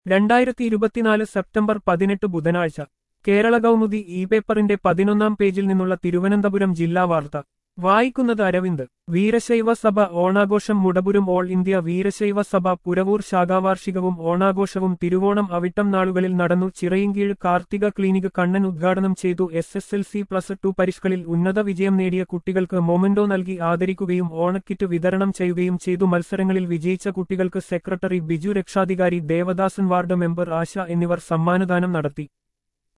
രണ്ടായിരത്തി ഇരുപത്തിനാല് സെപ്റ്റംബർ പതിനെട്ട് ബുധനാഴ്ച കേരള കൗമുദി ഇ പേപ്പറിന്റെ പതിനൊന്നാം പേജിൽ നിന്നുള്ള തിരുവനന്തപുരം ജില്ലാ വാർത്ത വായിക്കുന്നത് അരവിന്ദ് വീരശൈവ സഭ ഓണാഘോഷം മുടപുരം ഓൾ ഇന്ത്യ വീരശൈവ സഭ പുരവൂർ ശാഖാവാർഷികവും ഓണാഘോഷവും തിരുവോണം അവിട്ടം നാളുകളിൽ നടന്നു ചിറയിൻകീഴ് കാർത്തിക ക്ലിനിക് കണ്ണൻ ഉദ്ഘാടനം ചെയ്തു S S L C plus two പരീക്ഷകളിൽ ഉന്നത വിജയം നേടിയ കുട്ടികൾക്ക് മൊമെന്റോ നൽകി ആദരിക്കുകയും ഓണക്കിറ്റ് വിതരണം ചെയ്യുകയും ചെയ്തു മത്സരങ്ങളിൽ വിജയിച്ച കുട്ടികൾക്ക് സെക്രട്ടറി ബിജു രക്ഷാധികാരി ദേവദാസൻ വാർഡ് മെമ്പർ ആശ എന്നിവർ സമ്മാനദാനം നടത്തി